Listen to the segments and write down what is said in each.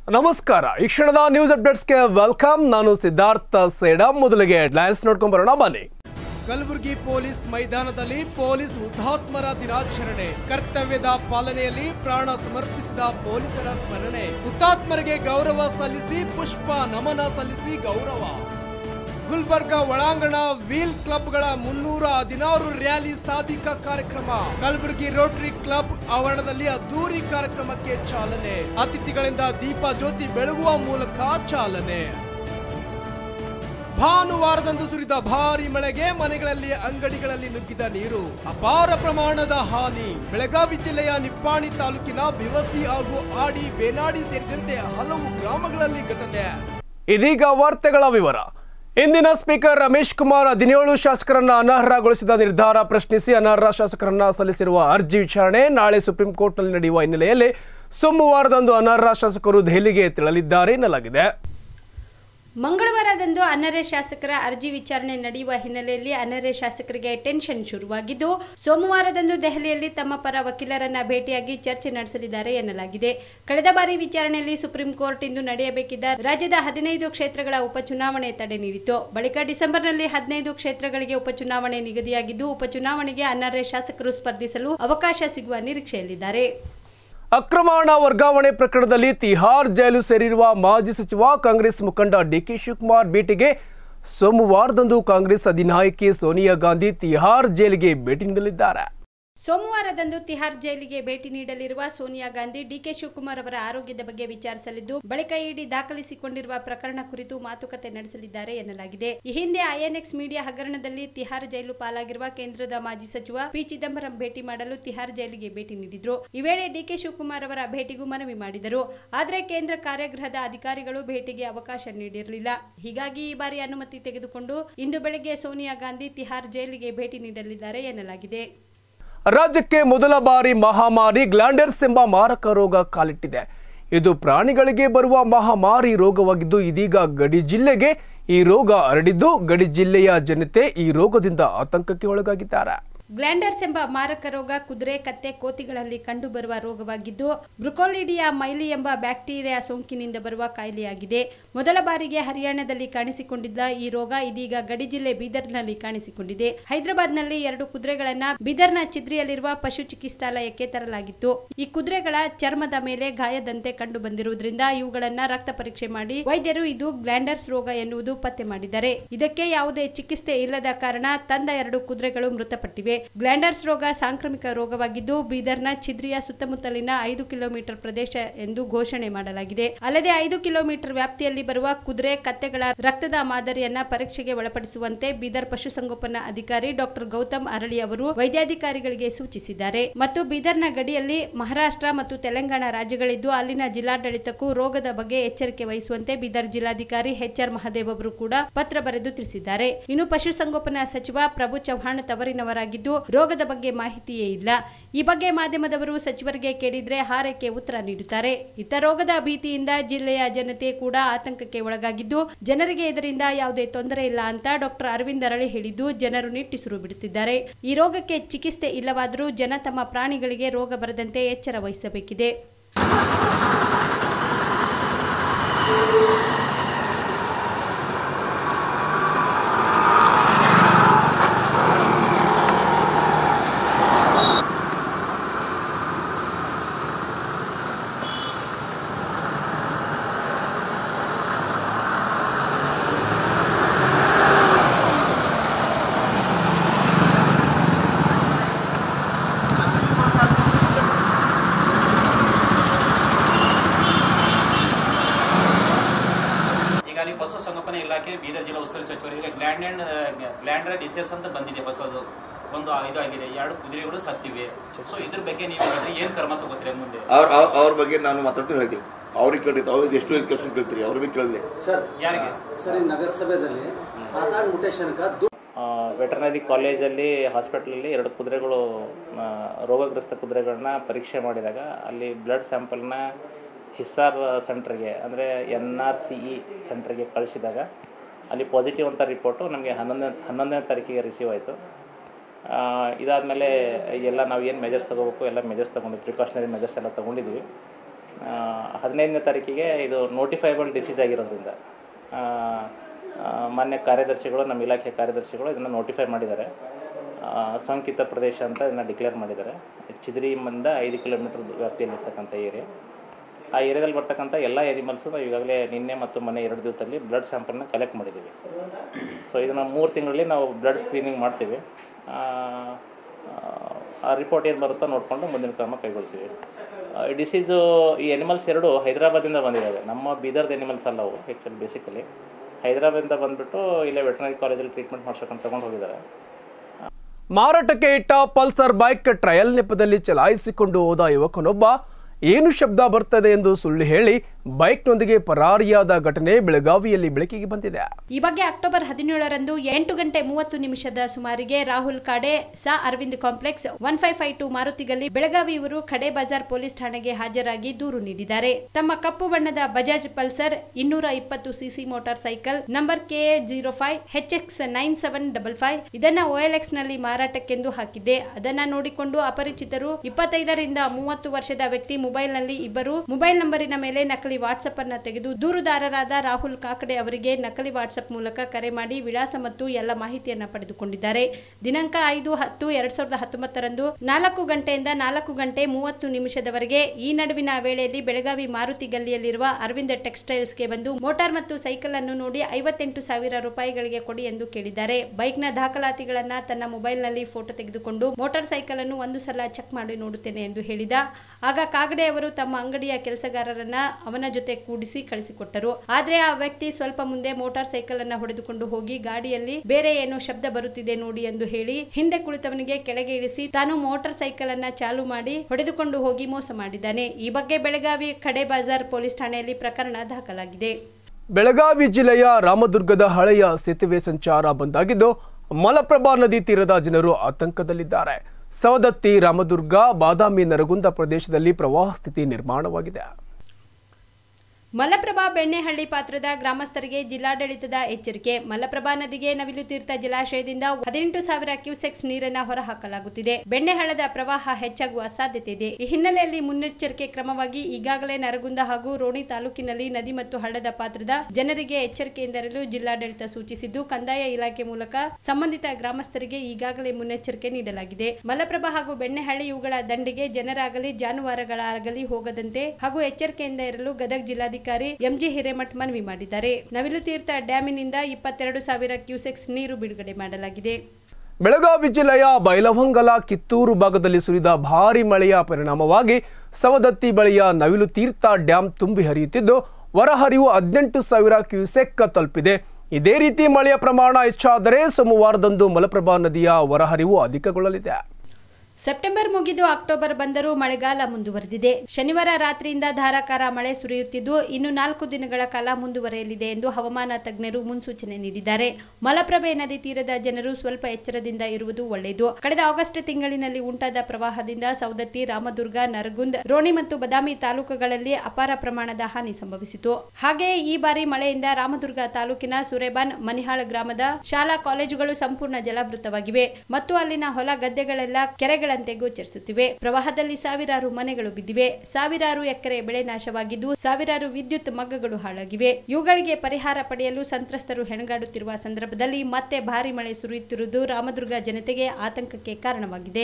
ನಮಸ್ಕಾರ ಈ ಕ್ಷಣದ ನ್ಯೂಸ್ ಅಪ್ಡೇಟ್ಸ್ಗೆ ವೆಲ್ಕಮ್ ನಾನು ಸಿದ್ಧಾರ್ಥ ಸೇಡ ಮೊದಲಿಗೆ ಹೆಡ್ಲೈನ್ಸ್ ನೋಡ್ಕೊಂಡ್ ಬರೋಣ ಬನ್ನಿ ಕಲಬುರಗಿ ಪೊಲೀಸ್ ಮೈದಾನದಲ್ಲಿ ಪೊಲೀಸ್ ಹುತಾತ್ಮರ ದಿನಾಚರಣೆ ಕರ್ತವ್ಯದ ಪಾಲನೆಯಲ್ಲಿ ಪ್ರಾಣ ಸಮರ್ಪಿಸಿದ ಪೊಲೀಸರ ಸ್ಮರಣೆ ಹುತಾತ್ಮರಿಗೆ ಗೌರವ ಸಲ್ಲಿಸಿ ಪುಷ್ಪ ನಮನ ಸಲ್ಲಿಸಿ ಗೌರವ ಗುಲ್ಬರ್ಗ ಒಳಾಂಗಣ ವೀಲ್ ಕ್ಲಬ್ಗಳ ಮುನ್ನೂರ ಹದಿನಾರು ರ್ಯಾಲಿ ಸಾಧಿಕ ಕಾರ್ಯಕ್ರಮ ಕಲಬುರಗಿ ರೋಟರಿ ಕ್ಲಬ್ ಆವರಣದಲ್ಲಿ ಅದ್ದೂರಿ ಕಾರ್ಯಕ್ರಮಕ್ಕೆ ಚಾಲನೆ ಅತಿಥಿಗಳಿಂದ ದೀಪ ಜ್ಯೋತಿ ಬೆಳಗುವ ಮೂಲಕ ಚಾಲನೆ ಭಾನುವಾರದಂದು ಸುರಿದ ಭಾರಿ ಮಳೆಗೆ ಮನೆಗಳಲ್ಲಿ ಅಂಗಡಿಗಳಲ್ಲಿ ನುಗ್ಗಿದ ನೀರು ಅಪಾರ ಪ್ರಮಾಣದ ಹಾನಿ ಬೆಳಗಾವಿ ಜಿಲ್ಲೆಯ ನಿಪ್ಪಾಣಿ ತಾಲೂಕಿನ ಬಿವಸಿ ಹಾಗೂ ಆಡಿ ಬೇನಾಡಿ ಸೇರಿದಂತೆ ಹಲವು ಗ್ರಾಮಗಳಲ್ಲಿ ಘಟನೆ ಇದೀಗ ವಾರ್ತೆಗಳ ವಿವರ ಇಂದಿನ ಸ್ಪೀಕರ್ ರಮೇಶ್ ಕುಮಾರ್ ಹದಿನೇಳು ಶಾಸಕರನ್ನ ಅನರ್ಹಗೊಳಿಸಿದ ನಿರ್ಧಾರ ಪ್ರಶ್ನಿಸಿ ಅನರ್ಹ ಶಾಸಕರನ್ನ ಸಲ್ಲಿಸಿರುವ ಅರ್ಜಿ ವಿಚಾರಣೆ ನಾಳೆ ಸುಪ್ರೀಂ ಕೋರ್ಟ್ನಲ್ಲಿ ನಡೆಯುವ ಹಿನ್ನೆಲೆಯಲ್ಲಿ ಸೋಮವಾರದಂದು ಅನರ್ಹ ಶಾಸಕರು ದೆಹಲಿಗೆ ತೆರಳಲಿದ್ದಾರೆ ಎನ್ನಲಾಗಿದೆ ಮಂಗಳವಾರದಂದು ಅನರ್ಹ ಶಾಸಕರ ಅರ್ಜಿ ವಿಚಾರಣೆ ನಡೆಯುವ ಹಿನ್ನೆಲೆಯಲ್ಲಿ ಅನರ್ಹ ಶಾಸಕರಿಗೆ ಟೆನ್ಷನ್ ಶುರುವಾಗಿದ್ದು ಸೋಮವಾರದಂದು ದೆಹಲಿಯಲ್ಲಿ ತಮ್ಮ ಪರ ವಕೀಲರನ್ನ ಭೇಟಿಯಾಗಿ ಚರ್ಚೆ ನಡೆಸಲಿದ್ದಾರೆ ಎನ್ನಲಾಗಿದೆ ಕಳೆದ ಬಾರಿ ವಿಚಾರಣೆಯಲ್ಲಿ ಸುಪ್ರೀಂ ಕೋರ್ಟ್ ಇಂದು ನಡೆಯಬೇಕಿದ್ದ ರಾಜ್ಯದ ಹದಿನೈದು ಕ್ಷೇತ್ರಗಳ ಉಪಚುನಾವಣೆ ತಡೆ ನೀಡಿತು ಬಳಿಕ ಡಿಸೆಂಬರ್ನಲ್ಲಿ ಹದಿನೈದು ಕ್ಷೇತ್ರಗಳಿಗೆ ಉಪಚುನಾವಣೆ ನಿಗದಿಯಾಗಿದ್ದು ಉಪಚುನಾವಣೆಗೆ ಅನರ್ಹ ಶಾಸಕರು ಸ್ಪರ್ಧಿಸಲು ಅವಕಾಶ ಸಿಗುವ ನಿರೀಕ್ಷೆಯಲ್ಲಿದ್ದಾರೆ ಅಕ್ರಮ ಹಣ ವರ್ಗಾವಣೆ ಪ್ರಕರಣದಲ್ಲಿ ತಿಹಾರ್ ಜೈಲು ಸೇರಿರುವ ಮಾಜಿ ಸಚಿವ ಕಾಂಗ್ರೆಸ್ ಮುಖಂಡ ಡಿಕೆ ಶಿವಕುಮಾರ್ ಭೇಟಿಗೆ ಸೋಮವಾರದಂದು ಕಾಂಗ್ರೆಸ್ ಅಧಿನಾಯಕಿ ಸೋನಿಯಾ ಗಾಂಧಿ ತಿಹಾರ್ ಜೈಲಿಗೆ ಭೇಟಿ ನೀಡಲಿದ್ದಾರೆ ಸೋಮವಾರದಂದು ತಿಹಾರ್ ಜೈಲಿಗೆ ಭೇಟಿ ನೀಡಲಿರುವ ಸೋನಿಯಾ ಗಾಂಧಿ ಡಿಕೆ ಶಿವಕುಮಾರ್ ಅವರ ಆರೋಗ್ಯದ ಬಗ್ಗೆ ವಿಚಾರಿಸಲಿದ್ದು ಬಳಿಕ ಇಡಿ ದಾಖಲಿಸಿಕೊಂಡಿರುವ ಪ್ರಕರಣ ಕುರಿತು ಮಾತುಕತೆ ನಡೆಸಲಿದ್ದಾರೆ ಎನ್ನಲಾಗಿದೆ ಈ ಹಿಂದೆ ಐಎನ್ಎಕ್ಸ್ ಮೀಡಿಯಾ ಹಗರಣದಲ್ಲಿ ತಿಹಾರ್ ಜೈಲು ಪಾಲಾಗಿರುವ ಕೇಂದ್ರದ ಮಾಜಿ ಸಚಿವ ಪಿ ಚಿದಂಬರಂ ಭೇಟಿ ಮಾಡಲು ತಿಹಾರ್ ಜೈಲಿಗೆ ಭೇಟಿ ನೀಡಿದ್ರು ಈ ವೇಳೆ ಡಿಕೆ ಶಿವಕುಮಾರ್ ಅವರ ಭೇಟಿಗೂ ಮನವಿ ಮಾಡಿದರು ಆದರೆ ಕೇಂದ್ರ ಕಾರ್ಯಗೃಹದ ಅಧಿಕಾರಿಗಳು ಭೇಟಿಗೆ ಅವಕಾಶ ನೀಡಿರಲಿಲ್ಲ ಹೀಗಾಗಿ ಈ ಬಾರಿ ಅನುಮತಿ ತೆಗೆದುಕೊಂಡು ಇಂದು ಬೆಳಗ್ಗೆ ಸೋನಿಯಾ ಗಾಂಧಿ ತಿಹಾರ್ ಜೈಲಿಗೆ ಭೇಟಿ ನೀಡಲಿದ್ದಾರೆ ಎನ್ನಲಾಗಿದೆ ರಾಜ್ಯಕ್ಕೆ ಮೊದಲ ಬಾರಿ ಮಹಾಮಾರಿ ಗ್ಲಾಂಡರ್ಸ್ ಎಂಬ ಮಾರಕ ರೋಗ ಕಾಲಿಟ್ಟಿದೆ ಇದು ಪ್ರಾಣಿಗಳಿಗೆ ಬರುವ ಮಹಾಮಾರಿ ರೋಗವಾಗಿದ್ದು ಇದೀಗ ಗಡಿ ಜಿಲ್ಲೆಗೆ ಈ ರೋಗ ಹರಡಿದ್ದು ಗಡಿ ಜಿಲ್ಲೆಯ ಜನತೆ ಈ ರೋಗದಿಂದ ಆತಂಕಕ್ಕೆ ಒಳಗಾಗಿದ್ದಾರೆ ಗ್ಲ್ಯಾಂಡರ್ಸ್ ಎಂಬ ಮಾರಕ ರೋಗ ಕುದುರೆ ಕತ್ತೆ ಕೋತಿಗಳಲ್ಲಿ ಕಂಡುಬರುವ ರೋಗವಾಗಿದ್ದು ಬ್ರುಕೋಲಿಡಿಯಾ ಮೈಲಿ ಎಂಬ ಬ್ಯಾಕ್ಟೀರಿಯಾ ಸೋಂಕಿನಿಂದ ಬರುವ ಕಾಯಿಲೆಯಾಗಿದೆ ಮೊದಲ ಬಾರಿಗೆ ಹರಿಯಾಣದಲ್ಲಿ ಕಾಣಿಸಿಕೊಂಡಿದ್ದ ಈ ರೋಗ ಇದೀಗ ಗಡಿ ಜಿಲ್ಲೆ ಬೀದರ್ನಲ್ಲಿ ಕಾಣಿಸಿಕೊಂಡಿದೆ ಹೈದರಾಬಾದ್ನಲ್ಲಿ ಎರಡು ಕುದುರೆಗಳನ್ನ ಬೀದರ್ನ ಚಿದ್ರಿಯಲ್ಲಿರುವ ಪಶು ಚಿಕಿತ್ಸಾಲಯಕ್ಕೆ ತರಲಾಗಿತ್ತು ಈ ಕುದುರೆಗಳ ಚರ್ಮದ ಮೇಲೆ ಗಾಯದಂತೆ ಕಂಡು ಬಂದಿರುವುದರಿಂದ ಇವುಗಳನ್ನ ರಕ್ತ ಪರೀಕ್ಷೆ ಮಾಡಿ ವೈದ್ಯರು ಇದು ಗ್ಲ್ಯಾಂಡರ್ಸ್ ರೋಗ ಎನ್ನುವುದು ಪತ್ತೆ ಮಾಡಿದ್ದಾರೆ ಇದಕ್ಕೆ ಯಾವುದೇ ಚಿಕಿತ್ಸೆ ಇಲ್ಲದ ಕಾರಣ ತಂದ ಎರಡು ಕುದುರೆಗಳು ಮೃತಪಟ್ಟಿವೆ ಗ್ಲ್ಯಾಂಡರ್ಸ್ ರೋಗ ಸಾಂಕ್ರಾಮಿಕ ರೋಗವಾಗಿದ್ದು ಬೀದರ್ನ ಚಿದ್ರಿಯ ಸುತ್ತಮುತ್ತಲಿನ ಐದು ಕಿಲೋಮೀಟರ್ ಪ್ರದೇಶ ಎಂದು ಘೋಷಣೆ ಮಾಡಲಾಗಿದೆ ಅಲ್ಲದೆ ಐದು ಕಿಲೋಮೀಟರ್ ವ್ಯಾಪ್ತಿಯಲ್ಲಿ ಬರುವ ಕುದುರೆ ಕತ್ತೆಗಳ ರಕ್ತದ ಮಾದರಿಯನ್ನ ಪರೀಕ್ಷೆಗೆ ಒಳಪಡಿಸುವಂತೆ ಬೀದರ್ ಪಶುಸಂಗೋಪನಾ ಅಧಿಕಾರಿ ಡಾಕ್ಟರ್ ಗೌತಮ್ ಅರಳಿ ಅವರು ವೈದ್ಯಾಧಿಕಾರಿಗಳಿಗೆ ಸೂಚಿಸಿದ್ದಾರೆ ಮತ್ತು ಬೀದರ್ನ ಗಡಿಯಲ್ಲಿ ಮಹಾರಾಷ್ಟ್ರ ಮತ್ತು ತೆಲಂಗಾಣ ರಾಜ್ಯಗಳಿದ್ದು ಅಲ್ಲಿನ ಜಿಲ್ಲಾಡಳಿತಕ್ಕೂ ರೋಗದ ಬಗ್ಗೆ ಎಚ್ಚರಿಕೆ ವಹಿಸುವಂತೆ ಬೀದರ್ ಜಿಲ್ಲಾಧಿಕಾರಿ ಎಚ್ ಆರ್ ಮಹದೇವ್ ಅವರು ಕೂಡ ಪತ್ರ ಬರೆದು ತಿಳಿಸಿದ್ದಾರೆ ಇನ್ನು ಪಶುಸಂಗೋಪನಾ ಸಚಿವ ಪ್ರಭು ಚವ್ಹಾಣ್ ತವರಿನವರಾಗಿದ್ದು ರೋಗದ ಬಗ್ಗೆ ಮಾಹಿತಿಯೇ ಇಲ್ಲ ಈ ಬಗ್ಗೆ ಮಾಧ್ಯಮದವರು ಸಚಿವರಿಗೆ ಕೇಳಿದ್ರೆ ಹಾರೈಕೆ ಉತ್ತರ ನೀಡುತ್ತಾರೆ ಇತ್ತ ರೋಗದ ಭೀತಿಯಿಂದ ಜಿಲ್ಲೆಯ ಜನತೆ ಕೂಡ ಆತಂಕಕ್ಕೆ ಒಳಗಾಗಿದ್ದು ಜನರಿಗೆ ಇದರಿಂದ ಯಾವುದೇ ತೊಂದರೆ ಇಲ್ಲ ಅಂತ ಡಾಕ್ಟರ್ ಅರವಿಂದ್ ಅರಳಿ ಹೇಳಿದ್ದು ಜನರು ನಿಟ್ಟುಸಿರು ಬಿಡುತ್ತಿದ್ದಾರೆ ಈ ರೋಗಕ್ಕೆ ಚಿಕಿತ್ಸೆ ಇಲ್ಲವಾದರೂ ಜನ ತಮ್ಮ ಪ್ರಾಣಿಗಳಿಗೆ ರೋಗ ಬರದಂತೆ ಎಚ್ಚರ ವಹಿಸಬೇಕಿದೆ ಈಗ ಅಲ್ಲಿ ಪಶುಸಂಗೋಪನಾ ಇಲಾಖೆ ಬೀದರ್ ಜಿಲ್ಲಾ ಉಸ್ತುವಾರಿ ಸಚಿವರಿಗೆ ಗ್ಲ್ಯಾಂಡ್ ಅಂಡ್ ಗ್ಲ್ಯಾಂಡರ್ ಡಿಸೀಸ್ ಅಂತ ಬಂದಿದೆ ಹೊಸದು ಒಂದು ಇದು ಆಗಿದೆ ಎರಡು ಕುದುರೆಗಳು ಸತ್ತಿವೆ ಸೊ ಇದ್ರ ಬಗ್ಗೆ ನೀವು ಹೇಳಿದ್ರೆ ಏನ್ ಕ್ರಮ ತಗೋತೀರಿ ಮುಂದೆ ಅವ್ರ ಅವ್ರ- ಅವ್ರ ಬಗ್ಗೆ ನಾನು ಮಾತಾಡ್ತು ಹೇಳ್ತೀವಿ ಅವ್ರಿಗೆ ಕೇಳಿದ್ದು ಅವ್ರಿಗೆ ಎಷ್ಟು ಕೆಲಸ ಕೇಳ್ತೀರಿ ಅವ್ರ ಬಗ್ಗೆ ಕೇಳಿದೆ ಸರ್ ಯಾರಿಗೆ ಸರ್ ಈ ನಗರಸಭೆಯಲ್ಲಿ ಆಧಾರ್ ಮುಟೇಶನ್ಕ ವೆಟರ್ನರಿ ಕಾಲೇಜಲ್ಲಿ ಹಾಸ್ಪಿಟ್ಲಲ್ಲಿ ಎರಡು ಕುದುರೆಗಳು ಆ, ರೋಗಗ್ರಸ್ತ ಕುದುರೆಗಳನ್ನ ಪರೀಕ್ಷೆ ಮಾಡಿದಾಗ ಅಲ್ಲಿ ಬ್ಲಡ್ ಸ್ಯಾಂಪಲ್ನ ಹಿಸ್ಸಾರ್ ಸೆಂಟ್ರಿಗೆ ಅಂದರೆ ಎನ್ ಆರ್ ಸಿ ಇ ಸೆಂಟ್ರಿಗೆ ಕಳಿಸಿದಾಗ ಅಲ್ಲಿ ಪಾಸಿಟಿವ್ ಅಂತ ರಿಪೋರ್ಟು ನಮಗೆ ಹನ್ನೊಂದನೇ ಹನ್ನೊಂದನೇ ತಾರೀಕಿಗೆ ರಿಸೀವ್ ಆಯಿತು ಇದಾದಮೇಲೆ ಎಲ್ಲ ನಾವು ಏನು ಮೆಜರ್ಸ್ ತೊಗೋಬೇಕು ಎಲ್ಲ ಮೆಜರ್ಸ್ ತೊಗೊಂಡಿದ್ವಿ ಪ್ರಿಕಾಷನರಿ ಮೆಜರ್ಸ್ ಎಲ್ಲ ತೊಗೊಂಡಿದ್ವಿ ಆ, ಹದಿನೈದನೇ ತಾರೀಕಿಗೆ ಇದು ನೋಟಿಫೈಬಲ್ ಡಿಸೀಸ್ ಆಗಿರೋದ್ರಿಂದ ಆ, ಆ, ಮಾನ್ಯ ಕಾರ್ಯದರ್ಶಿಗಳು ನಮ್ಮ ಇಲಾಖೆ ಕಾರ್ಯದರ್ಶಿಗಳು ಇದನ್ನು ನೋಟಿಫೈ ಮಾಡಿದ್ದಾರೆ ಆ, ಸೋಂಕಿತ ಪ್ರದೇಶ ಅಂತ ಇದನ್ನು ಡಿಕ್ಲೇರ್ ಮಾಡಿದ್ದಾರೆ ಚಿದ್ರಿಯಿಂದ ಐದು ಕಿಲೋಮೀಟರ್ ವ್ಯಾಪ್ತಿಯಲ್ಲಿರ್ತಕ್ಕಂಥ ಏರಿಯಾ ಆ ಏರಿಯಾದಲ್ಲಿ ಬರ್ತಕ್ಕಂಥ ಎಲ್ಲ ಎನಿಮಲ್ಸು ನಾವು ಈಗಾಗಲೇ ನಿನ್ನೆ ಮತ್ತು ಮೊನ್ನೆ ಎರಡು ದಿವಸದಲ್ಲಿ ಬ್ಲಡ್ ಸ್ಯಾಂಪಲ್ನ ಕಲೆಕ್ಟ್ ಮಾಡಿದ್ದೀವಿ ಸೊ ಇದನ್ನು ಮೂರು ತಿಂಗಳಲ್ಲಿ ನಾವು ಬ್ಲಡ್ ಸ್ಕ್ರೀನಿಂಗ್ ಮಾಡ್ತೀವಿ ಆ, ಆ ರಿಪೋರ್ಟ್ ಏನು ಬರುತ್ತೋ ನೋಡಿಕೊಂಡು ಮುಂದಿನ ಕ್ರಮ ಕೈಗೊಳ್ತೀವಿ ಆ, ಈ ಡಿಸೀಸು ಈ ಎನಿಮಲ್ಸ್ ಎರಡು ಹೈದರಾಬಾದಿಂದ ಬಂದಿದ್ದಾವೆ ನಮ್ಮ ಬೀದರ್ದ ಎನಿಮಲ್ಸ್ ಅಲ್ಲ ಅವು ಆ್ಯಕ್ಚುಲಿ ಬೇಸಿಕಲಿ ಹೈದರಾಬಾದಿಂದ ಬಂದುಬಿಟ್ಟು ಇಲ್ಲೇ ವೆಟನರಿ ಕಾಲೇಜಲ್ಲಿ ಟ್ರೀಟ್ಮೆಂಟ್ ಮಾಡ್ಸೋಕಂತ ತೊಗೊಂಡು ಹೋಗಿದ್ದಾರೆ ಮಾರಾಟಕ್ಕೆ ಇಟ್ಟ ಪಲ್ಸರ್ ಬೈಕ್ ಟ್ರಯಲ್ ನೆಪದಲ್ಲಿ ಚಲಾಯಿಸಿಕೊಂಡು ಹೋದ ಯುವಕನೊಬ್ಬ ಏನು ಶಬ್ದ ಬರ್ತದೆ ಎಂದು ಸುಳ್ಳು ಹೇಳಿ ಬೈಕ್ನೊಂದಿಗೆ ಪರಾರಿಯಾದ ಘಟನೆ ಬೆಳಗಾವಿಯಲ್ಲಿ ಬೆಳಕಿಗೆ ಬಂದಿದೆ ಈ ಬಗ್ಗೆ ಅಕ್ಟೋಬರ್ ಹದಿನೇಳರಂದು ಎಂಟು ಗಂಟೆ ಮೂವತ್ತು ನಿಮಿಷದ ಸುಮಾರಿಗೆ ರಾಹುಲ್ ಕಾಡೆ ಸಾ Arvind complex one five five two ಮಾರುತಿಗಲ್ಲಿ ಬೆಳಗಾವಿ ಇವರು ಖಡೆ ಬಜಾರ್ ಪೊಲೀಸ್ ಠಾಣೆಗೆ ಹಾಜರಾಗಿ ದೂರು ನೀಡಿದ್ದಾರೆ ತಮ್ಮ ಕಪ್ಪು ಬಣ್ಣದ ಬಜಾಜ್ ಪಲ್ಸರ್ ಇನ್ನೂರ ಇಪ್ಪತ್ತು CC motorcycle number K zero five H X nine seven double five ಇದನ್ನ ಓಎಲ್ಎಕ್ಸ್ ನಲ್ಲಿ ಮಾರಾಟಕ್ಕೆಂದು ಹಾಕಿದ್ದೆ ಅದನ್ನ ನೋಡಿಕೊಂಡು ಅಪರಿಚಿತರು ಇಪ್ಪತ್ತೈದರಿಂದ ಮೂವತ್ತು ವರ್ಷದ ವ್ಯಕ್ತಿ ಮೊಬೈಲ್ ನಲ್ಲಿ ಇಬ್ಬರು ಮೊಬೈಲ್ ನಂಬರಿನ ಮೇಲೆ ನಕಲಿ ವಾಟ್ಸ್ಆಪ್ ಅನ್ನ ತೆಗೆದು ದೂರುದಾರರಾದ ರಾಹುಲ್ ಕಾಕಡೆ ಅವರಿಗೆ ನಕಲಿ ವಾಟ್ಸ್ಆಪ್ ಮೂಲಕ ಕರೆ ಮಾಡಿ ವಿಳಾಸ ಮತ್ತು ಎಲ್ಲ ಮಾಹಿತಿಯನ್ನ ಪಡೆದುಕೊಂಡಿದ್ದಾರೆ ದಿನಾಂಕ ಐದು ಹತ್ತು ಎರಡ್ ಸಾವಿರದ ಹತ್ತೊಂಬತ್ತರಂದು ನಾಲ್ಕು ಗಂಟೆಯಿಂದ ನಾಲ್ಕು ಗಂಟೆ ಮೂವತ್ತು ನಿಮಿಷದವರೆಗೆ ಈ ನಡುವಿನ ವೇಳೆಯಲ್ಲಿ ಬೆಳಗಾವಿ ಮಾರುತಿ ಗಲ್ಲಿಯಲ್ಲಿರುವ ಅರವಿಂದ ಟೆಕ್ಸ್ಟೈಲ್ಸ್ಗೆ ಬಂದು ಮೋಟಾರ್ ಮತ್ತು ಸೈಕಲ್ ಅನ್ನು ನೋಡಿ ಐವತ್ತೆಂಟು ಸಾವಿರ ರೂಪಾಯಿಗಳಿಗೆ ಕೊಡಿ ಎಂದು ಕೇಳಿದ್ದಾರೆ ಬೈಕ್ನ ದಾಖಲಾತಿಗಳನ್ನ ತನ್ನ ಮೊಬೈಲ್ನಲ್ಲಿ ಫೋಟೋ ತೆಗೆದುಕೊಂಡು ಮೋಟಾರ್ ಸೈಕಲ್ ಅನ್ನು ಒಂದು ಸಲ ಚೆಕ್ ಮಾಡಿ ನೋಡುತ್ತೇನೆ ಎಂದು ಹೇಳಿದ ಆಗ ಕಾಗಡೆ ಅವರು ತಮ್ಮ ಅಂಗಡಿಯ ಕೆಲಸಗಾರರನ್ನ ಅವನ ಜೊತೆ ಕೂಡಿಸಿ ಕಳಿಸಿಕೊಟ್ಟರು ಆದ್ರೆ ಆ ವ್ಯಕ್ತಿ ಸ್ವಲ್ಪ ಮುಂದೆ ಮೋಟಾರ್ ಸೈಕಲ್ ಅನ್ನ ಹೊಡೆದುಕೊಂಡು ಹೋಗಿ ಗಾಡಿಯಲ್ಲಿ ಬೇರೆ ಏನೋ ಶಬ್ದ ಬರುತ್ತಿದೆ ನೋಡಿ ಎಂದು ಹೇಳಿ ಹಿಂದೆ ಕುಳಿತವನಿಗೆ ಕೆಳಗೆ ಇಳಿಸಿ ತಾನು ಮೋಟಾರ್ ಸೈಕಲ್ ಅನ್ನ ಚಾಲು ಮಾಡಿ ಹೊಡೆದುಕೊಂಡು ಹೋಗಿ ಮೋಸ ಮಾಡಿದ್ದಾನೆ ಈ ಬಗ್ಗೆ ಬೆಳಗಾವಿ ಖಡೆ ಬಜಾರ್ ಪೊಲೀಸ್ ಠಾಣೆಯಲ್ಲಿ ಪ್ರಕರಣ ದಾಖಲಾಗಿದೆ ಬೆಳಗಾವಿ ಜಿಲ್ಲೆಯ ರಾಮದುರ್ಗದ ಹಳೆಯ ಸೇತುವೆ ಸಂಚಾರ ಬಂದಾಗಿದ್ದು ಮಲಪ್ರಭಾ ನದಿ ತೀರದ ಜನರು ಆತಂಕದಲ್ಲಿದ್ದಾರೆ ಸವದತ್ತಿ ರಾಮದುರ್ಗ ಬಾದಾಮಿ ನರಗುಂದ ಪ್ರದೇಶದಲ್ಲಿ ಪ್ರವಾಹ ಸ್ಥಿತಿ ನಿರ್ಮಾಣವಾಗಿದೆ ಮಲಪ್ರಭಾ ಬೆಣ್ಣೆಹಳ್ಳಿ ಪಾತ್ರದ ಗ್ರಾಮಸ್ಥರಿಗೆ ಜಿಲ್ಲಾಡಳಿತದ ಎಚ್ಚರಿಕೆ ಮಲಪ್ರಭಾ ನದಿಗೆ ನವಿಲು ತೀರ್ಥ ಜಲಾಶಯದಿಂದ ಹದಿನೆಂಟು ಸಾವಿರ ಕ್ಯೂಸೆಕ್ಸ್ ನೀರನ್ನ ಹೊರಹಾಕಲಾಗುತ್ತಿದೆ ಬೆಣ್ಣೆಹಳ್ಳದ ಪ್ರವಾಹ ಹೆಚ್ಚಾಗುವ ಸಾಧ್ಯತೆ ಇದೆ ಈ ಹಿನ್ನೆಲೆಯಲ್ಲಿ ಮುನ್ನೆಚ್ಚರಿಕೆ ಕ್ರಮವಾಗಿ ಈಗಾಗಲೇ ನರಗುಂದ ಹಾಗೂ ರೋಣಿ ತಾಲೂಕಿನಲ್ಲಿ ನದಿ ಮತ್ತು ಹಳ್ಳದ ಪಾತ್ರದ ಜನರಿಗೆ ಎಚ್ಚರಿಕೆಯಿಂದಿರಲು ಜಿಲ್ಲಾಡಳಿತ ಸೂಚಿಸಿದ್ದು ಕಂದಾಯ ಇಲಾಖೆ ಮೂಲಕ ಸಂಬಂಧಿತ ಗ್ರಾಮಸ್ಥರಿಗೆ ಈಗಾಗಲೇ ಮುನ್ನೆಚ್ಚರಿಕೆ ನೀಡಲಾಗಿದೆ ಮಲಪ್ರಭಾ ಹಾಗೂ ಬೆಣ್ಣೆಹಳ್ಳಿ ಇವುಗಳ ದಂಡೆಗೆ ಜನರಾಗಲಿ ಜಾನುವಾರುಗಳಾಗಲಿ ಹೋಗದಂತೆ ಹಾಗೂ ಎಚ್ಚರಿಕೆಯಿಂದ ಇರಲು ಗದಗ ಜಿಲ್ಲಾಧಿಕಾರಿ ಎಂಜಿ ಹಿರೇಮಠ್ ಮನವಿ ಮಾಡಿದ್ದಾರೆ ನವಿಲು ತೀರ್ಥ ಡ್ಯಾಮಿನಿಂದ ಇಪ್ಪತ್ತೆರಡು ಸಾವಿರ ಕ್ಯೂಸೆಕ್ಸ್ ನೀರು ಬಿಡುಗಡೆ ಮಾಡಲಾಗಿದೆ ಬೆಳಗಾವಿ ಜಿಲ್ಲೆಯ ಬೈಲಹೊಂಗಲ ಕಿತ್ತೂರು ಭಾಗದಲ್ಲಿ ಸುರಿದ ಭಾರಿ ಮಳೆಯ ಪರಿಣಾಮವಾಗಿ ಸವದತ್ತಿ ಬಳಿಯ ನವಿಲು ತೀರ್ಥ ಡ್ಯಾಂ ತುಂಬಿ ಹರಿಯುತ್ತಿದ್ದು ಹೊರಹರಿವು ಹದಿನೆಂಟು ಸಾವಿರ ಕ್ಯೂಸೆಕ್ ತಲುಪಿದೆ ಇದೇ ರೀತಿ ಮಳೆಯ ಪ್ರಮಾಣ ಹೆಚ್ಚಾದರೆ ಸೋಮವಾರದಂದು ಮಲಪ್ರಭಾ ನದಿಯ ಹೊರಹರಿವು ಅಧಿಕಗೊಳ್ಳಲಿದೆ ಸೆಪ್ಟೆಂಬರ್ ಮುಗಿದು ಅಕ್ಟೋಬರ್ ಬಂದರೂ ಮಳೆಗಾಲ ಮುಂದುವರೆದಿದೆ ಶನಿವಾರ ರಾತ್ರಿಯಿಂದ ಧಾರಾಕಾರ ಮಳೆ ಸುರಿಯುತ್ತಿದ್ದು ಇನ್ನು ನಾಲ್ಕು ದಿನಗಳ ಕಾಲ ಮುಂದುವರೆಯಲಿದೆ ಎಂದು ಹವಾಮಾನ ತಜ್ಞರು ಮುನ್ಸೂಚನೆ ನೀಡಿದ್ದಾರೆ ಮಲಪ್ರಭೆ ನದಿ ತೀರದ ಜನರು ಸ್ವಲ್ಪ ಎಚ್ಚರದಿಂದ ಇರುವುದು ಒಳ್ಳೆಯದು ಕಳೆದ ಆಗಸ್ಟ್ ತಿಂಗಳಿನಲ್ಲಿ ಉಂಟಾದ ಪ್ರವಾಹದಿಂದ ಸೌದತ್ತಿ ರಾಮದುರ್ಗ ನರಗುಂದ್ ರೋಣಿ ಮತ್ತು ಬದಾಮಿ ತಾಲೂಕುಗಳಲ್ಲಿ ಅಪಾರ ಪ್ರಮಾಣದ ಹಾನಿ ಸಂಭವಿಸಿತು ಹಾಗೆಯೇ ಈ ಬಾರಿ ಮಳೆಯಿಂದ ರಾಮದುರ್ಗ ತಾಲೂಕಿನ ಸುರೇಬಾನ್ ಮನಿಹಾಳ ಗ್ರಾಮದ ಶಾಲಾ ಕಾಲೇಜುಗಳು ಸಂಪೂರ್ಣ ಜಲಾವೃತವಾಗಿವೆ ಮತ್ತು ಅಲ್ಲಿನ ಹೊಲ ಗದ್ದೆಗಳೆಲ್ಲ ಕೆರೆಗಳಂತೆ ಗೋಚರಿಸುತ್ತಿವೆ ಪ್ರವಾಹದಲ್ಲಿ ಸಾವಿರಾರು ಮನೆಗಳು ಬಿದ್ದಿವೆ ಸಾವಿರಾರು ಎಕರೆ ಬೆಳೆ ನಾಶವಾಗಿದ್ದು ಸಾವಿರಾರು ವಿದ್ಯುತ್ ಮಗ್ಗಗಳು ಹಾಳಾಗಿವೆ ಇವುಗಳಿಗೆ ಪರಿಹಾರ ಪಡೆಯಲು ಸಂತ್ರಸ್ತರು ಹೆಣಗಾಡುತ್ತಿರುವ ಸಂದರ್ಭದಲ್ಲಿ ಮತ್ತೆ ಭಾರಿ ಮಳೆ ಸುರಿಯುತ್ತಿರುವುದು ರಾಮದುರ್ಗ ಜನತೆಗೆ ಆತಂಕಕ್ಕೆ ಕಾರಣವಾಗಿದೆ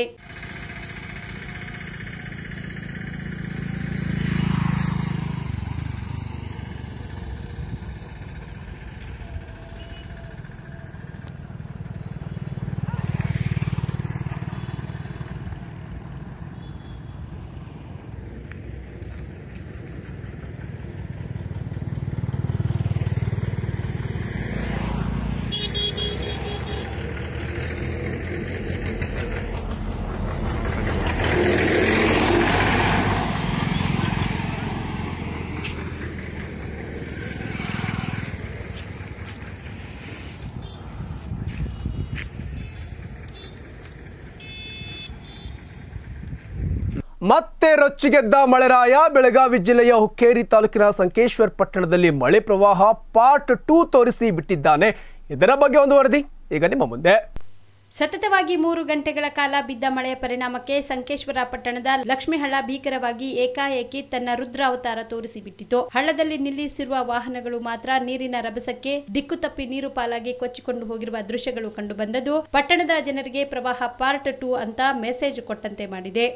ಮತ್ತೆ ರೊಚ್ಚಿಗೆದ್ದ ಮಳೆರಾಯ ಬೆಳಗಾವಿ ಜಿಲ್ಲೆಯ ಹುಕ್ಕೇರಿ ತಾಲೂಕಿನ ಸಂಕೇಶ್ವರ್ ಪಟ್ಟಣದಲ್ಲಿ ಮಳೆ ಪ್ರವಾಹ ಪಾರ್ಟ್ ಟೂ ತೋರಿಸಿ ಬಿಟ್ಟಿದ್ದಾನೆ ಇದರ ಬಗ್ಗೆ ಒಂದು ವರದಿ ಈಗ ನಿಮ್ಮ ಮುಂದೆ ಸತತವಾಗಿ ಮೂರು ಗಂಟೆಗಳ ಕಾಲ ಬಿದ್ದ ಮಳೆಯ ಪರಿಣಾಮಕ್ಕೆ ಸಂಕೇಶ್ವರ ಪಟ್ಟಣದ ಲಕ್ಷ್ಮೀಹಳ್ಳ ಭೀಕರವಾಗಿ ಏಕಾಏಕಿ ತನ್ನ ರುದ್ರಾವತಾರ ತೋರಿಸಿಬಿಟ್ಟಿತು ಹಳ್ಳದಲ್ಲಿ ನಿಲ್ಲಿಸಿರುವ ವಾಹನಗಳು ಮಾತ್ರ ನೀರಿನ ರಭಸಕ್ಕೆ ದಿಕ್ಕು ತಪ್ಪಿ ನೀರು ಪಾಲಾಗಿ ಕೊಚ್ಚಿಕೊಂಡು ಹೋಗಿರುವ ದೃಶ್ಯಗಳು ಕಂಡುಬಂದದ್ದು ಪಟ್ಟಣದ ಜನರಿಗೆ ಪ್ರವಾಹ ಪಾರ್ಟ್ ಟೂ ಅಂತ ಮೆಸೇಜ್ ಕೊಟ್ಟಂತೆ ಮಾಡಿದೆ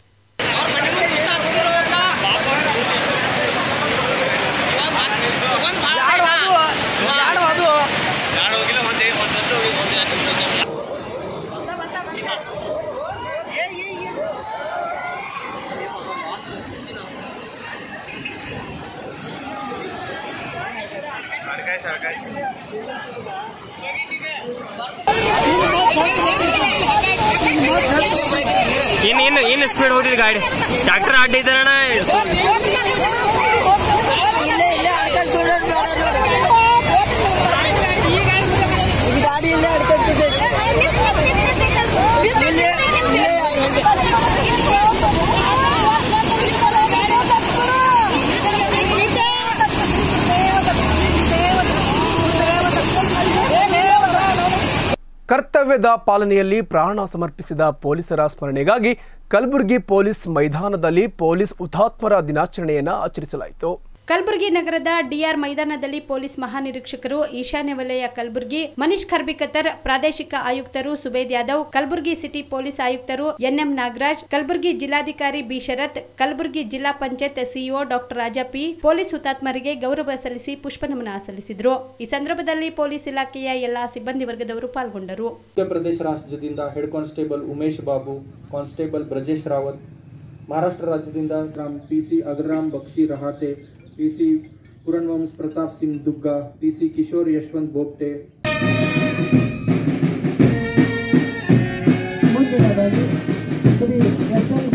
ಇನ್ನು ಇನ್ನು ಇನ್ನು ಸ್ಪೀಡ್ ಹೋಗ್ತಿದ್ ಗಾಡಿ ಟ್ರಾಕ್ಟರ್ ಅಡ್ಡಿದ್ದಾರಣ ಗಾಡಿ ಇಲ್ಲೇ ಅಡ್ಕೊಳ್ತಿದ್ದೆ ಕರ್ತವ್ಯದ ಪಾಲನೆಯಲ್ಲಿ ಪ್ರಾಣ ಸಮರ್ಪಿಸಿದ ಪೊಲೀಸರ ಸ್ಮರಣೆಗಾಗಿ ಕಲಬುರಗಿ ಪೊಲೀಸ್ ಮೈದಾನದಲ್ಲಿ ಪೊಲೀಸ್ ಹುತಾತ್ಮರ ದಿನಾಚರಣೆಯನ್ನು ಆಚರಿಸಲಾಯಿತು ಕಲಬುರಗಿ ನಗರದ ಡಿಆರ್ ಮೈದಾನದಲ್ಲಿ ಪೊಲೀಸ್ ಮಹಾನಿರೀಕ್ಷಕರು ಈಶಾನ್ಯ ವಲಯ ಕಲಬುರಗಿ ಮನೀಶ್ ಖರ್ಬಿಕತರ್ ಪ್ರಾದೇಶಿಕ ಆಯುಕ್ತರು ಸುಬೇದ್ ಯಾದವ್ ಕಲಬುರಗಿ ಸಿಟಿ ಪೊಲೀಸ್ ಆಯುಕ್ತರು ಎನ್ಎಂ ನಾಗರಾಜ್ ಕಲಬುರಗಿ ಜಿಲ್ಲಾಧಿಕಾರಿ ಬಿ ಶರತ್ ಕಲಬುರಗಿ ಜಿಲ್ಲಾ panchayat CEO doctor Raja P police ಹುತಾತ್ಮರಿಗೆ ಗೌರವ ಸಲ್ಲಿಸಿ ಪುಷ್ಪನಮನ ಸಲ್ಲಿಸಿದರು ಈ ಸಂದರ್ಭದಲ್ಲಿ ಪೊಲೀಸ್ ಇಲಾಖೆಯ ಎಲ್ಲಾ ಸಿಬ್ಬಂದಿ ವರ್ಗದವರು ಪಾಲ್ಗೊಂಡರು ಮಧ್ಯಪ್ರದೇಶ ರಾಜ್ಯದಿಂದ head constable Umesh Babu constable Brajesh Rawat Maharashtra ರಾಜ್ಯದಿಂದ Ram P C Agaram Bakshi Rahate P C Puranvansh Pratap Singh Dugga P C Kishore Yashwant Bopte ಮುಂದಿನದಾಗಿ ಶ್ರೀ ಎಸ್ ಎಲ್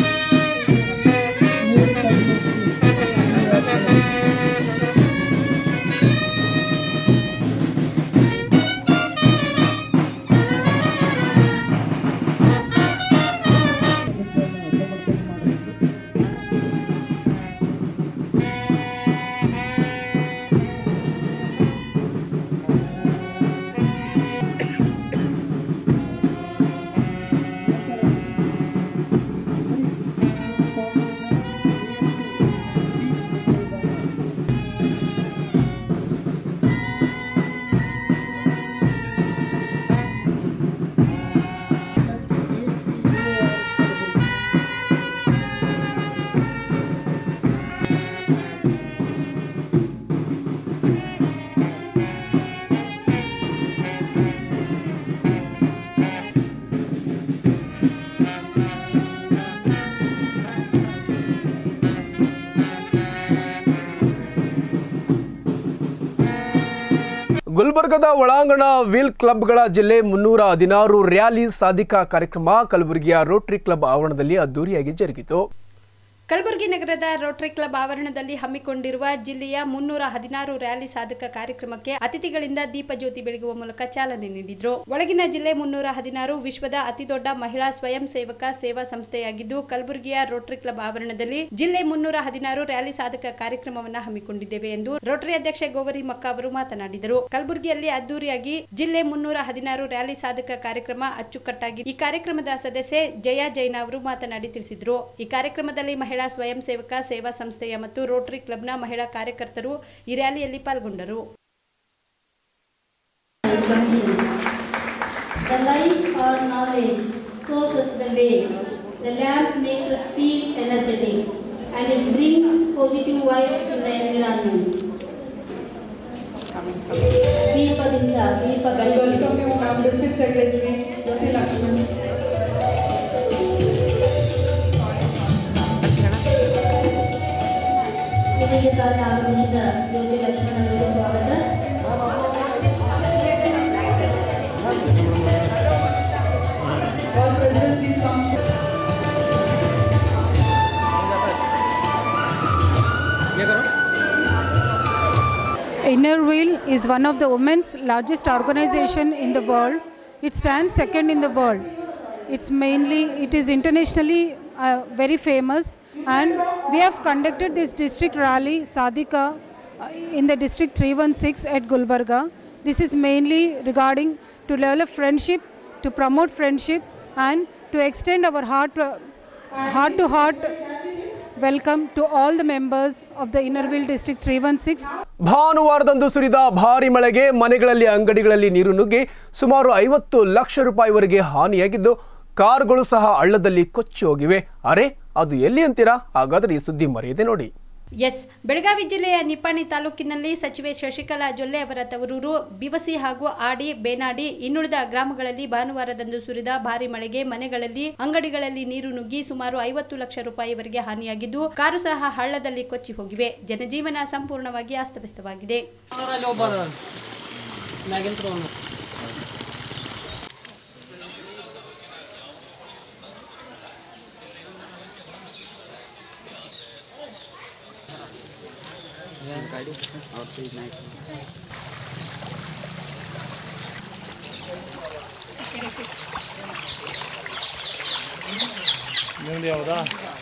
ಗುಲ್ಬರ್ಗದ ಒಳಾಂಗಣ ವೀಲ್ ಕ್ಲಬ್ಗಳ ಜಿಲ್ಲೆ ಮುನ್ನೂರ ಹದಿನಾರು ರ್ಯಾಲಿ ಸಾಧಿಕಾ ಕಾರ್ಯಕ್ರಮ ಕಲಬುರಗಿಯ ರೋಟರಿ ಕ್ಲಬ್ ಆವರಣದಲ್ಲಿ ಅದ್ದೂರಿಯಾಗಿ ಜರುಗಿತು ಕಲಬುರಗಿ ನಗರದ ರೋಟರಿ ಕ್ಲಬ್ ಆವರಣದಲ್ಲಿ ಹಮ್ಮಿಕೊಂಡಿರುವ ಜಿಲ್ಲೆಯ ಮುನ್ನೂರ ಹದಿನಾರು ರ್ಯಾಲಿ ಸಾಧಕ ಕಾರ್ಯಕ್ರಮಕ್ಕೆ ಅತಿಥಿಗಳಿಂದ ದೀಪ ಜ್ಯೋತಿ ಬೆಳಗುವ ಮೂಲಕ ಚಾಲನೆ ನೀಡಿದ್ರು ಒಳಗಿನ ಜಿಲ್ಲೆ ಮುನ್ನೂರ ಹದಿನಾರು ವಿಶ್ವದ ಅತಿದೊಡ್ಡ ಮಹಿಳಾ ಸ್ವಯಂ ಸೇವಕ ಸೇವಾ ಸಂಸ್ಥೆಯಾಗಿದ್ದು ಕಲಬುರಗಿಯ ರೋಟರಿ ಕ್ಲಬ್ ಆವರಣದಲ್ಲಿ ಜಿಲ್ಲೆ ಮುನ್ನೂರ ಹದಿನಾರು ರ್ಯಾಲಿ ಸಾಧಕ ಕಾರ್ಯಕ್ರಮವನ್ನು ಹಮ್ಮಿಕೊಂಡಿದ್ದೇವೆ ಎಂದು ರೋಟರಿ ಅಧ್ಯಕ್ಷೆ ಗೋವರಿ ಮಕ್ಕ ಅವರು ಮಾತನಾಡಿದರು ಕಲಬುರಗಿಯಲ್ಲಿ ಅದ್ದೂರಿಯಾಗಿ ಜಿಲ್ಲೆ ಮುನ್ನೂರ ಹದಿನಾರು ರ್ಯಾಲಿ ಸಾಧಕ ಕಾರ್ಯಕ್ರಮ ಅಚ್ಚುಕಟ್ಟಾಗಿ ಈ ಕಾರ್ಯಕ್ರಮದ ಸದಸ್ಯೆ ಜಯಾ ಜೈನ್ ಅವರು ಮಾತನಾಡಿ ತಿಳಿಸಿದರು ಈ ಕಾರ್ಯಕ್ರಮದಲ್ಲಿ ಮಹಿಳಾ ಸ್ವಯಂ ಸೇವಕ ಸೇವಾ ಸಂಸ್ಥೆಯ ಮತ್ತು ರೋಟರಿ ಕ್ಲಬ್ನ ಮಹಿಳಾ ಕಾರ್ಯಕರ್ತರು ಈ ರ್ಯಾಲಿಯಲ್ಲಿ ಪಾಲ್ಗೊಂಡರು The light or knowledge shows us the way. The lamp makes us feel energetic and it brings positive vibes to the environment. ದೀಪದಿಂದ ದೀಪ ಡಿಸ್ಟ್ರಿಕ್ಟ್ ಸೆಕ್ರೆಟರಿ ಜ್ಯೋತಿ ಲಕ್ಷ್ಮಣ್ ವಿಜಯಕಾಲ ಆಗಮಿಸಿದ ಜ್ಯೋತಿ ಲಕ್ಷ್ಮಣ ಅವರಿಗೆ ಸ್ವಾಗತ All present, please come. Inner Wheel is one of the women's largest organization in the world. It stands second in the world. It's mainly, it is internationally uh, very famous and we have conducted this district rally Sadika uh, in the district 316 at Gulbarga. This is mainly regarding to develop friendship to promote friendship and to extend our heart heart to heart welcome to all the members of the Innerville District 316 ಭಾನುವಾರದಂದು ಸುರಿದ ಭಾರಿ ಮಳೆಗೆ ಮನೆಗಳಲ್ಲಿ ಅಂಗಡಿಗಳಲ್ಲಿ ನೀರು ನುಗ್ಗಿ ಸುಮಾರು ಐವತ್ತು ಲಕ್ಷ ರೂಪಾಯಿವರೆಗೆ ಹಾನಿಯಾಗಿದ್ದು ಕಾರುಗಳು ಸಹ ಹಳ್ಳದಲ್ಲಿ ಕೊಚ್ಚಿ ಹೋಗಿವೆ ಅರೆ ಅದು ಎಲ್ಲಿ ಅಂತೀರಾ ಹಾಗಾದ್ರೆ ಈ ಸುದ್ದಿ ಮರೆಯದೆ ನೋಡಿ ಎಸ್ ಬೆಳಗಾವಿ ಜಿಲ್ಲೆಯ ನಿಪ್ಪಾಣಿ ತಾಲೂಕಿನಲ್ಲಿ ಸಚಿವೆ ಶಶಿಕಲಾ ಜೊಲ್ಲೆ ಅವರ ತವರೂರು ಬಿವಸಿ ಹಾಗೂ ಆಡಿ ಬೇನಾಡಿ ಇನ್ನುಳಿದ ಗ್ರಾಮಗಳಲ್ಲಿ ಭಾನುವಾರದಂದು ಸುರಿದ ಭಾರಿ ಮಳೆಗೆ ಮನೆಗಳಲ್ಲಿ ಅಂಗಡಿಗಳಲ್ಲಿ ನೀರು ನುಗ್ಗಿ ಸುಮಾರು ಐವತ್ತು ಲಕ್ಷ ರೂಪಾಯಿವರೆಗೆ ಹಾನಿಯಾಗಿದ್ದು ಕಾರು ಸಹ ಹಳ್ಳದಲ್ಲಿ ಕೊಚ್ಚಿ ಹೋಗಿವೆ ಜನಜೀವನ ಸಂಪೂರ್ಣವಾಗಿ ಅಸ್ತವ್ಯಸ್ತವಾಗಿದೆ ನಿಮ್ದು ಯಾವುದಾ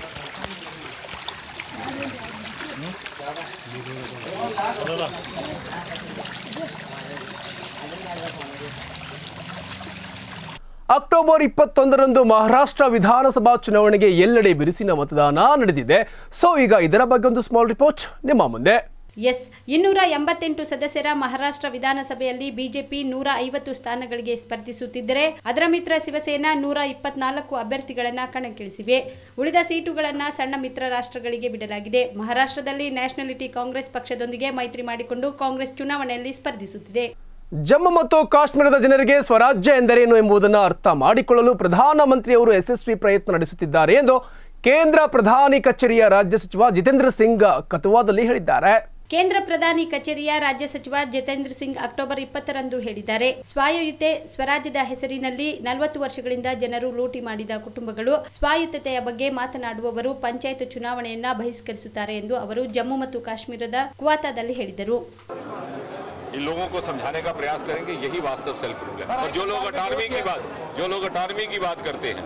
ಅಕ್ಟೋಬರ್ ಇಪ್ಪತ್ತೊಂದರಂದು ಮಹಾರಾಷ್ಟ್ರ ವಿಧಾನಸಭಾ ಚುನಾವಣೆಗೆ ಎಲ್ಲೆಡೆ ಬಿರುಸಿನ ಮತದಾನ ನಡೆದಿದೆ ಸೊ ಈಗ ಇದರ ಬಗ್ಗೆ ಒಂದು ಸ್ಮಾಲ್ ರಿಪೋರ್ಟ್ ನಿಮ್ಮ ಮುಂದೆ ಎಸ್ ಇನ್ನೂರ ಎಂಬತ್ತೆಂಟು ಸದಸ್ಯರ ಮಹಾರಾಷ್ಟ್ರ ವಿಧಾನಸಭೆಯಲ್ಲಿ ಬಿಜೆಪಿ ನೂರ ಐವತ್ತು ಸ್ಥಾನಗಳಿಗೆ ಸ್ಪರ್ಧಿಸುತ್ತಿದ್ದರೆ ಅದರ ಮಿತ್ರ ಶಿವಸೇನಾ ನೂರ ಇಪ್ಪತ್ನಾಲ್ಕು ಅಭ್ಯರ್ಥಿಗಳನ್ನ ಕಣಕ್ಕಿಳಿಸಿವೆ ಉಳಿದ ಸೀಟುಗಳನ್ನು ಸಣ್ಣ ಮಿತ್ರ ರಾಷ್ಟ್ರಗಳಿಗೆ ಬಿಡಲಾಗಿದೆ ಮಹಾರಾಷ್ಟ್ರದಲ್ಲಿ ನ್ಯಾಷನಾಲಿಟಿ ಕಾಂಗ್ರೆಸ್ ಪಕ್ಷದೊಂದಿಗೆ ಮೈತ್ರಿ ಮಾಡಿಕೊಂಡು ಕಾಂಗ್ರೆಸ್ ಚುನಾವಣೆಯಲ್ಲಿ ಸ್ಪರ್ಧಿಸುತ್ತಿದೆ ಜಮ್ಮು ಮತ್ತು ಕಾಶ್ಮೀರದ ಜನರಿಗೆ ಸ್ವರಾಜ್ಯ ಎಂದರೇನು ಎಂಬುದನ್ನು ಅರ್ಥ ಮಾಡಿಕೊಳ್ಳಲು ಪ್ರಧಾನಮಂತ್ರಿಯವರು ಯಶಸ್ವಿ ಪ್ರಯತ್ನ ನಡೆಸುತ್ತಿದ್ದಾರೆ ಎಂದು ಕೇಂದ್ರ ಪ್ರಧಾನಿ ಕಚೇರಿಯ ರಾಜ್ಯ ಸಚಿವ ಜಿತೇಂದ್ರ ಸಿಂಗ್ ಕತುವಾದಲ್ಲಿ ಹೇಳಿದ್ದಾರೆ ಕೇಂದ್ರ ಪ್ರಧಾನಿ ಕಚೇರಿಯ ರಾಜ್ಯ ಸಚಿವ ಜಿತೇಂದ್ರ ಸಿಂಗ್ ಅಕ್ಟೋಬರ್ ಇಪ್ಪತ್ತರಂದು ಹೇಳಿದ್ದಾರೆ ಸ್ವಾಯಯುತೆ ಸ್ವರಾಜ್ಯದ ಹೆಸರಿನಲ್ಲಿ ನಲವತ್ತು ವರ್ಷಗಳಿಂದ ಜನರು ಲೂಟಿ ಮಾಡಿದ ಕುಟುಂಬಗಳು ಸ್ವಾಯತ್ತತೆಯ ಬಗ್ಗೆ ಮಾತನಾಡುವವರು ಪಂಚಾಯತ್ ಚುನಾವಣೆಯನ್ನ ಬಹಿಷ್ಕರಿಸುತ್ತಾರೆ ಎಂದು ಅವರು ಜಮ್ಮು ಮತ್ತು ಕಾಶ್ಮೀರದ ಕುವಾತಾದಲ್ಲಿ ಹೇಳಿದರು इन लोगों को समझाने का प्रयास करेंगे यही वास्तव सेल्फ रूल है और जो लोग अटारवी की बात जो लोग अटारवी की बात करते हैं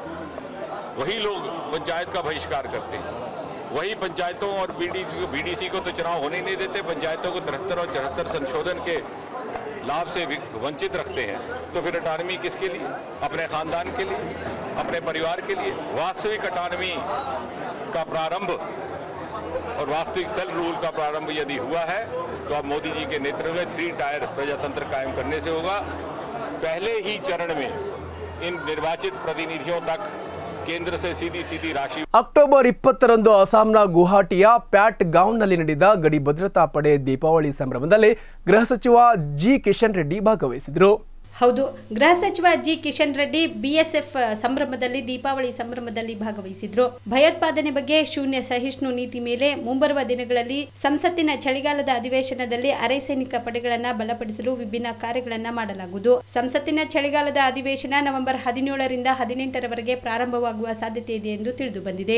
वही लोग पंचायत का बहिष्कार करते हैं वही पंचायतों और बीडीसी को बीडीसी को तो चुनाव होने नहीं देते पंचायतों को तिहत्तर और चौहत्तर संशोधन के लाभ से वि- वंचित रखते हैं तो फिर अटारमी किसके लिए अपने खानदान के लिए अपने परिवार के लिए वास्तविक अटारमी का प्रारंभ और वास्तविक सेल रूल का प्रारंभ यदि हुआ है तो अब मोदी जी के नेतृत्व में थ्री टायर प्रजातंत्र कायम करने से होगा पहले ही चरण में इन निर्वाचित प्रतिनिधियों तक केंद्र से सीधी सीधी राशि ಅಕ್ಟೋಬರ್ ಇಪ್ಪತ್ತರಂದು ಅಸ್ಸಾಂನ ಗುವಾಹಟಿಯ ಪ್ಯಾಟ್ ಗೌನ್ನಲ್ಲಿ ನಡೆದ ಗಡಿ ಭದ್ರತಾ ಪಡೆ ದೀಪಾವಳಿ ಸಂಭ್ರಮದಲ್ಲಿ ಗೃಹ ಸಚಿವ ಜಿ ಕಿಶನ್ ರೆಡ್ಡಿ ಭಾಗವಹಿಸಿದರು ಹೌದು ಗೃಹ ಸಚಿವ ಜಿ ಕಿಶನ್ ರೆಡ್ಡಿ ಬಿಎಸ್ಎಫ್ ಸಂಭ್ರಮದಲ್ಲಿ ದೀಪಾವಳಿ ಸಂಭ್ರಮದಲ್ಲಿ ಭಾಗವಹಿಸಿದ್ರು ಭಯೋತ್ಪಾದನೆ ಬಗ್ಗೆ ಶೂನ್ಯ ಸಹಿಷ್ಣು ನೀತಿ ಮೇಲೆ ಮುಂಬರುವ ದಿನಗಳಲ್ಲಿ ಸಂಸತ್ತಿನ ಚಳಿಗಾಲದ ಅಧಿವೇಶನದಲ್ಲಿ ಅರೆ ಸೈನಿಕ ಪಡೆಗಳನ್ನ ಬಲಪಡಿಸಲು ವಿಭಿನ್ನ ಕಾರ್ಯಗಳನ್ನ ಮಾಡಲಾಗುವುದು ಸಂಸತ್ತಿನ ಚಳಿಗಾಲದ ಅಧಿವೇಶನ ನವೆಂಬರ್ ಹದಿನೇಳರಿಂದ ಹದಿನೆಂಟರವರೆಗೆ ಪ್ರಾರಂಭವಾಗುವ ಸಾಧ್ಯತೆ ಇದೆ ಎಂದು ತಿಳಿದು ಬಂದಿದೆ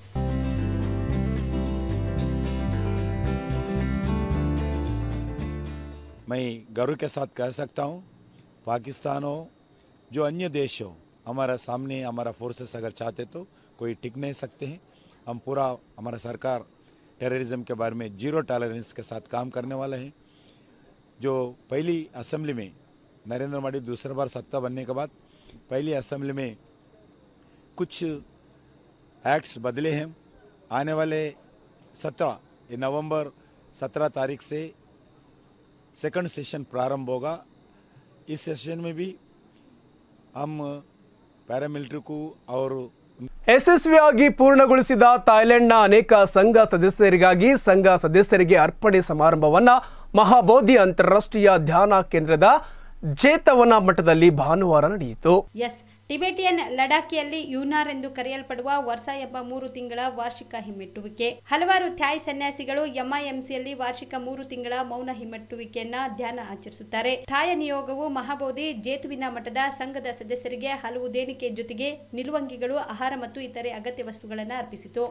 मैं गर्व के साथ कह सकता हूँ पाकिस्तान हो जो अन्य देश हो हमारा सामने हमारा फोर्सेस अगर चाहते तो कोई टिक नहीं सकते हैं हम पूरा हमारा सरकार टेररिज्म के बारे में जीरो टॉलरेंस के साथ काम करने वाला है जो पहली असेंबली में नरेंद्र मोदी दूसरा बार सत्ता बनने के बाद पहली असेंबली में कुछ एक्ट्स बदले हैं आने वाले सत्रह ये नवंबर सत्रह तारीख से सेकंड सेशन प्रारंभ होगा इस सेशन में भी हम पैरामिलिट्री को और ಯಶಸ್ವಿಯಾಗಿ ಪೂರ್ಣಗೊಳಿಸಿದ ಥಾಯ್ಲೆಂಡ್ನ ಅನೇಕ ಸಂಘ ಸದಸ್ಯರಿಗಾಗಿ ಸಂಘ ಸದಸ್ಯರಿಗೆ ಅರ್ಪಣೆ ಸಮಾರಂಭವನ್ನ ಮಹಾಬೋಧಿ ಅಂತಾರಾಷ್ಟ್ರೀಯ ಧ್ಯಾನ ಕೇಂದ್ರದ ಜೇತವನ ಮಠದಲ್ಲಿ ಭಾನುವಾರ ನಡೆಯಿತು ಎಸ್ ಟಿಬೆಟಿಯನ್ ಲಡಾಖಿಯಲ್ಲಿ ಯೂನಾರ್ ಎಂದು ಕರೆಯಲ್ಪಡುವ ವರ್ಷ ಎಂಬ ಮೂರು ತಿಂಗಳ ವಾರ್ಷಿಕ ಹಿಮ್ಮೆಟ್ಟುವಿಕೆ ಹಲವಾರು ಥ್ಯಾಯ್ ಸನ್ಯಾಸಿಗಳು ಎಂಐಎಂಸಿಯಲ್ಲಿ ವಾರ್ಷಿಕ ಮೂರು ತಿಂಗಳ ಮೌನ ಹಿಮ್ಮೆಟ್ಟುವಿಕೆಯನ್ನ ಧ್ಯಾನ ಆಚರಿಸುತ್ತಾರೆ ಥಾಯ ನಿಯೋಗವು ಮಹಾಬೋಧಿ ಜೇತುವಿನ ಮಠದ ಸಂಘದ ಸದಸ್ಯರಿಗೆ ಹಲವು ದೇಣಿಗೆ ಜೊತೆಗೆ ನಿಲುವಂಗಿಗಳು ಆಹಾರ ಮತ್ತು ಇತರೆ ಅಗತ್ಯ ವಸ್ತುಗಳನ್ನು ಅರ್ಪಿಸಿತು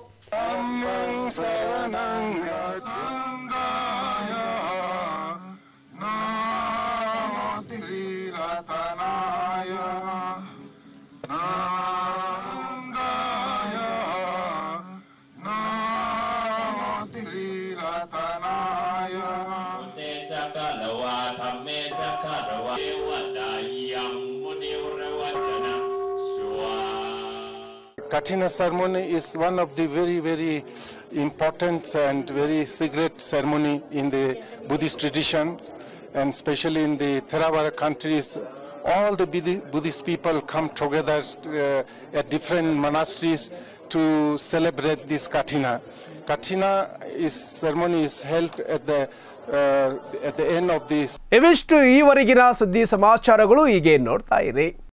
Te sakalawa, tamme sakalawa, dewa dayam, muni urawa. Katina ceremony is one of the very, very important and very secret ceremony in the Buddhist tradition, and especially in the Theravada countries. All the Buddhi- Buddhist people come together uh, at different monasteries to celebrate this Katina. Katina is ceremony is held at the uh, at the end of this ಇವಿಷ್ಟು ಈವರೆಗಿನ ಸುದ್ದಿ ಸಮಾಚಾರಗಳು ಹೀಗೆ ನೋಡ್ತಾ ಇರಿ